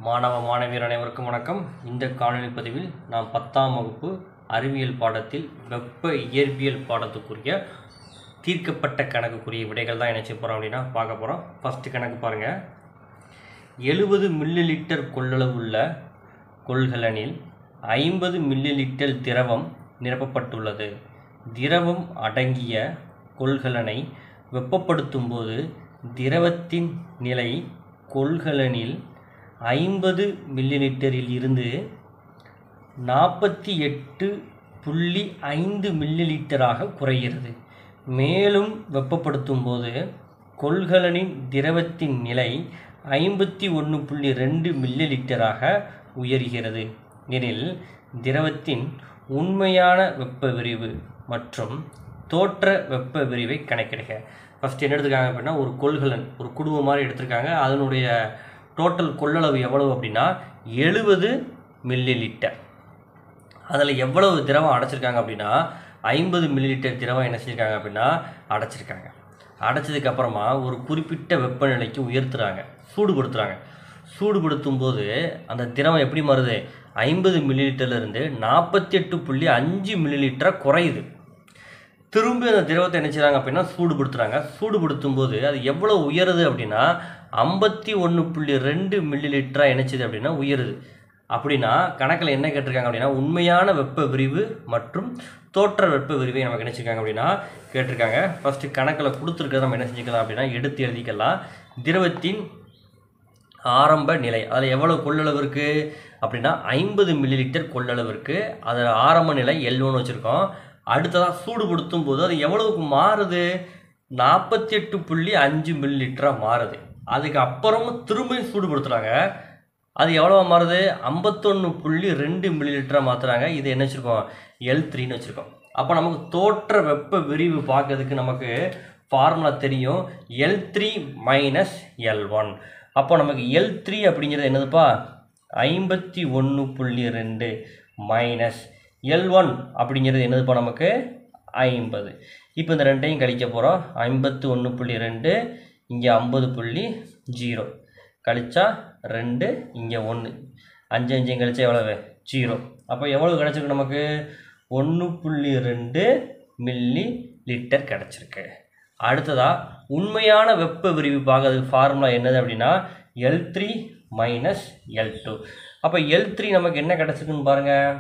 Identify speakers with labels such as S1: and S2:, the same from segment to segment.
S1: மாணவ மாணவியர் அனைவருக்கும் வணக்கம் இந்த காணொளி பதிவில் நாம் பத்தாம் வகுப்பு அறிவியல் பாடத்தில் வெப்ப இயற்பியல் பாடத்துக்குரிய தீர்க்கப்பட்ட கணக்குக்குரிய விடைகள் தான் என்ன செய்ய போகிறோம் அப்படின்னா பார்க்க போகிறோம் ஃபஸ்ட்டு கணக்கு பாருங்கள் எழுபது மில்லி லிட்டர் கொள்ளளவுள்ள கொள்கலனில் ஐம்பது மில்லி லிட்டர் திரவம் நிரப்பப்பட்டுள்ளது திரவம் அடங்கிய கொள்கலனை வெப்பப்படுத்தும் போது திரவத்தின் நிலை கொள்கலனில் ஐம்பது மில்லி லிட்டரில் இருந்து நாற்பத்தி எட்டு புள்ளி ஐந்து மில்லி லிட்டராக குறைகிறது மேலும் வெப்பப்படுத்தும் போது கொள்கலனின் திரவத்தின் நிலை ஐம்பத்தி ஒன்று புள்ளி ரெண்டு மில்லி லிட்டராக உயர்கிறது எனில் திரவத்தின் உண்மையான வெப்ப விரிவு மற்றும் தோற்ற வெப்ப விரிவை கணக்கிடுக ஃபஸ்ட் என்ன எடுத்துருக்காங்க அப்படின்னா ஒரு கொள்கலன் ஒரு குடும்பம் மாதிரி எடுத்திருக்காங்க அதனுடைய டோட்டல் கொள்ளளவு எவ்வளவு அப்படின்னா எழுபது மில்லி லிட்டர் அதில் எவ்வளவு திரவம் அடைச்சிருக்காங்க அப்படின்னா ஐம்பது மில்லி லிட்டர் திரவம் என்ன செஞ்சிருக்காங்க அப்படின்னா அடைச்சிருக்காங்க அடைச்சதுக்கு அப்புறமா ஒரு குறிப்பிட்ட வெப்பநிலைக்கு உயர்த்துறாங்க சூடுபடுத்துகிறாங்க சூடுபடுத்தும் போது அந்த திரவம் எப்படி மாறுது ஐம்பது மில்லி லிட்டர்லேருந்து நாற்பத்தி எட்டு புள்ளி அஞ்சு மில்லி லிட்டராக குறையுது திரும்பி அந்த திரவத்தை என்ன செய்றாங்க அப்படின்னா சூடுபடுத்துகிறாங்க சூடுபடுத்தும் போது அது எவ்வளோ உயருது அப்படின்னா ஐம்பத்தி ஒன்று புள்ளி ரெண்டு மில்லி லிட்டராக என்னச்சுது அப்படின்னா உயருது அப்படின்னா கணக்கில் என்ன கேட்டிருக்காங்க அப்படின்னா உண்மையான வெப்ப விரிவு மற்றும் தோற்ற வெப்ப விரிவை நமக்கு என்ன செஞ்சிருக்காங்க அப்படின்னா கேட்டிருக்காங்க ஃபஸ்ட்டு கணக்கில் கொடுத்துருக்கிறத நம்ம என்ன செஞ்சுக்கலாம் அப்படின்னா எடுத்து எழுதிக்கலாம் திரவத்தின் ஆரம்ப நிலை அதில் எவ்வளோ கொள்ளளவு இருக்குது அப்படின்னா ஐம்பது மில்லி லிட்டர் கொள்ளளவு இருக்குது அதில் ஆரம்ப நிலை எல்லுன்னு வச்சுருக்கோம் அடுத்ததாக சூடுபடுத்தும் போது அது எவ்வளவுக்கு மாறுது நாற்பத்தி எட்டு புள்ளி அஞ்சு மில்லி லிட்டராக மாறுது அதுக்கு அப்புறமும் திரும்பியும் சூடுபடுத்துகிறாங்க அது எவ்வளோ மாறுது ஐம்பத்தொன்று புள்ளி ரெண்டு மில்லி லிட்டராக மாற்றுறாங்க இது என்ன வச்சுருக்கோம் எல் த்ரீன்னு வச்சுருக்கோம் அப்போ நமக்கு தோற்ற வெப்ப விரிவு பார்க்கறதுக்கு நமக்கு ஃபார்முலா தெரியும் L three minus L one அப்போ நமக்கு எல் த்ரீ அப்படிங்கிறது என்னதுப்பா ஐம்பத்தி ஒன்று புள்ளி ரெண்டு மைனஸ் எல் ஒன் அப்படிங்கிறது என்னதுப்பா நமக்கு ஐம்பது இப்போ இந்த ரெண்டையும் கழிக்க போகிறோம் ஐம்பத்து ஒன்று புள்ளி ரெண்டு இங்கே ஐம்பது புள்ளி ஜீரோ கழிச்சா ரெண்டு இங்கே ஒன்று அஞ்சு அஞ்சு கழிச்சா எவ்வளவு ஜீரோ அப்போ எவ்வளோ கிடச்சிருக்கு நமக்கு ஒன்று புள்ளி ரெண்டு மில்லி லிட்டர் கிடச்சிருக்கு அடுத்ததாக உண்மையான வெப்ப விரிவு பார்க்கறதுக்கு ஃபார்முலா என்னது அப்படின்னா L three minus L two அப்போ எல் த்ரீ நமக்கு என்ன கிடச்சிருக்குன்னு பாருங்கள்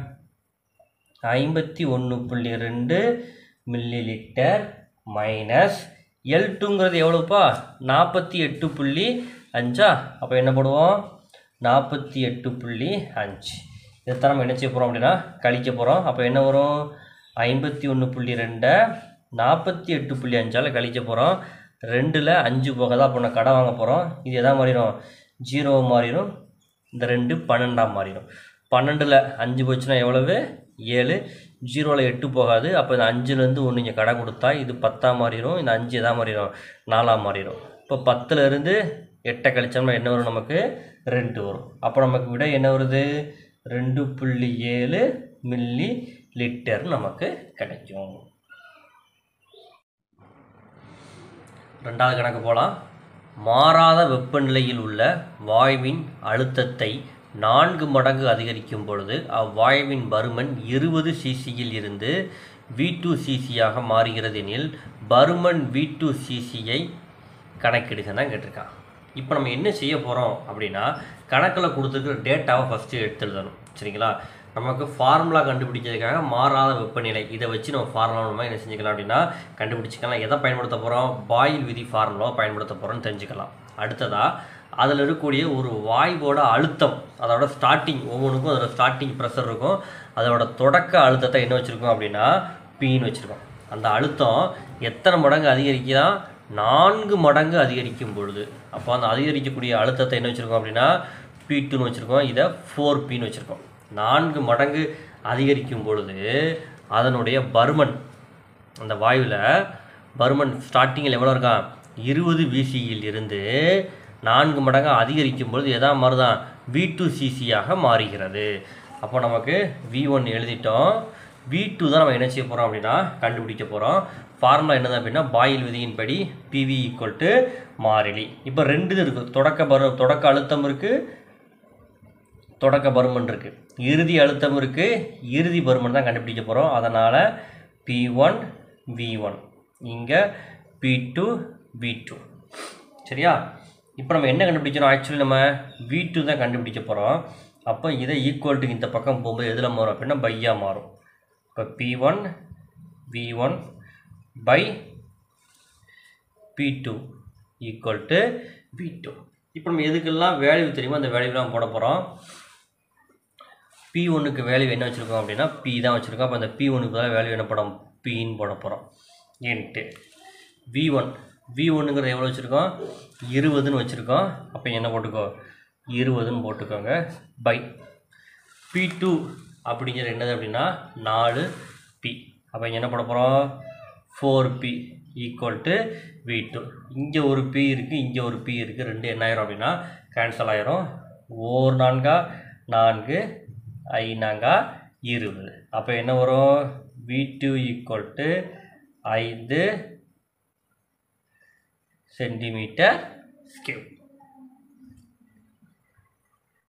S1: ஐம்பத்தி ஒன்று புள்ளி ரெண்டு மில்லி லிட்டர் மைனஸ் எல் டூங்கிறது எவ்வளோப்பா நாற்பத்தி எட்டு புள்ளி அஞ்சா அப்போ என்ன போடுவோம் நாற்பத்தி எட்டு புள்ளி அஞ்சு இதைத்தான் நம்ம என்ன செய்ய போகிறோம் அப்படின்னா கழிக்க போகிறோம் அப்போ என்ன வரும் ஐம்பத்தி ஒன்று புள்ளி ரெண்டை நாற்பத்தி எட்டு புள்ளி அஞ்சால் கழிக்க போகிறோம் ரெண்டில் அஞ்சு போக தான் அப்போ நான் கடை வாங்க போகிறோம் இது எதா மாறிடும் ஜீரோ மாறிடும் இந்த ரெண்டு பன்னெண்டாம் மாறிடும் பன்னெண்டில் அஞ்சு போச்சுன்னா எவ்வளவு ஏழு ஜீரோவில் எட்டு போகாது அப்போ இந்த அஞ்சுலேருந்து ஒன்று இங்கே கடை கொடுத்தா இது பத்தாம் மாறிடும் இந்த அஞ்சு எதா மாறிடும் நாலாம் மாறிடும் இப்போ பத்துலேருந்து எட்டை கழிச்சோம்னா என்ன வரும் நமக்கு ரெண்டு வரும் அப்போ நமக்கு விட என்ன வருது ரெண்டு புள்ளி ஏழு மில்லி லிட்டர் நமக்கு கிடைக்கும் ரெண்டாவது கணக்கு போகலாம் மாறாத வெப்பநிலையில் உள்ள வாயுவின் அழுத்தத்தை நான்கு மடங்கு அதிகரிக்கும் பொழுது அவ்வாயுவின் பருமன் இருபது சிசியில் இருந்து வி டூ சிசியாக மாறுகிறது எனில் பருமன் வி டூ சிசியை கணக்கிடுங்க தான் கேட்டிருக்கான் இப்போ நம்ம என்ன செய்ய போகிறோம் அப்படின்னா கணக்கில் கொடுத்துருக்கிற டேட்டாவை ஃபஸ்ட்டு எடுத்து எழுதணும் சரிங்களா நமக்கு ஃபார்முலா கண்டுபிடிக்கிறதுக்காக மாறாத வெப்பநிலை இதை வச்சு நம்ம ஃபார்முலா நம்ம என்ன செஞ்சுக்கலாம் அப்படின்னா கண்டுபிடிச்சிக்கலாம் எதை பயன்படுத்த போகிறோம் பாயில் விதி ஃபார்முலாவை பயன்படுத்த போகிறோம்னு தெரிஞ்சுக்கலாம் அடுத்ததாக அதில் இருக்கக்கூடிய ஒரு வாயுவோட அழுத்தம் அதோட ஸ்டார்டிங் ஒவ்வொன்றுக்கும் அதோட ஸ்டார்டிங் ப்ரெஷர் இருக்கும் அதோட தொடக்க அழுத்தத்தை என்ன வச்சுருக்கோம் அப்படின்னா பீன்னு வச்சுருக்கோம் அந்த அழுத்தம் எத்தனை மடங்கு அதிகரிக்கலாம் நான்கு மடங்கு அதிகரிக்கும் பொழுது அப்போ அந்த அதிகரிக்கக்கூடிய அழுத்தத்தை என்ன வச்சுருக்கோம் அப்படின்னா பி டூன்னு வச்சுருக்கோம் இதை ஃபோர் பின்னு வச்சுருக்கோம் நான்கு மடங்கு அதிகரிக்கும் பொழுது அதனுடைய பருமன் அந்த வாயுவில் பருமன் ஸ்டார்டிங்கில் எவ்வளோ இருக்கான் இருபது விசியில் இருந்து நான்கு மடங்கு அதிகரிக்கும் பொழுது எதா மாறுதான் வி டூ சிசியாக மாறுகிறது அப்போ நமக்கு வி ஒன் எழுதிட்டோம் வி டூ தான் நம்ம என்ன செய்ய போகிறோம் அப்படின்னா கண்டுபிடிக்க போகிறோம் ஃபார்முலா என்னது அப்படின்னா பாயில் விதியின்படி பிவி ஈக்குவல் டு மாறிலி இப்போ ரெண்டு இது இருக்குது தொடக்க பரு தொடக்க அழுத்தம் இருக்குது தொடக்க பருமன் இருக்குது இறுதி அழுத்தம் இருக்குது இறுதி பருமன் தான் கண்டுபிடிக்க போகிறோம் அதனால் பி ஒன் வி ஒன் இங்கே பி டூ வி டூ சரியா இப்போ நம்ம என்ன கண்டுபிடிக்கிறோம் ஆக்சுவலி நம்ம வி டூ தான் கண்டுபிடிக்க போகிறோம் அப்போ இதை ஈக்குவல் டு இந்த பக்கம் போகும்போது எதில் மாறும் அப்படின்னா பையாக மாறும் இப்போ P one V one by P two equal to V two இப்போ நம்ம எதுக்கெல்லாம் வேல்யூ தெரியுமோ அந்த வேல்யூலாம் போட போகிறோம் பி ஒன்றுக்கு வேல்யூ என்ன வச்சுருக்கோம் அப்படின்னா பி தான் வச்சுருக்கோம் அப்போ அந்த பி ஒன்றுக்கு தான் வேல்யூ என்ன படம் பின்னு போட போகிறோம் ஏன்ட்டு வி ஒன் வி ஒன்றுங்கிறது எவ்வளோ வச்சுருக்கோம் இருபதுன்னு வச்சுருக்கோம் அப்போ என்ன போட்டுக்கோ இருபதுன்னு போட்டுக்கோங்க பை பி டூ அப்படிங்கிறது என்னது அப்படின்னா நாலு பி அப்போ இங்க என்ன போட போகிறோம் four P equal to V two இங்கே ஒரு பி இருக்குது இங்கே ஒரு பி இருக்குது ரெண்டு என்ன ஆயிரும் அப்படின்னா கேன்சல் ஆயிரும் ஓர் நான்கா நான்கு ஐநாங்கா இருபது அப்போ என்ன வரும் வி டூ ஈக்குவல் டு ஐந்து சென்டிமீட்டர் ஸ்கேல்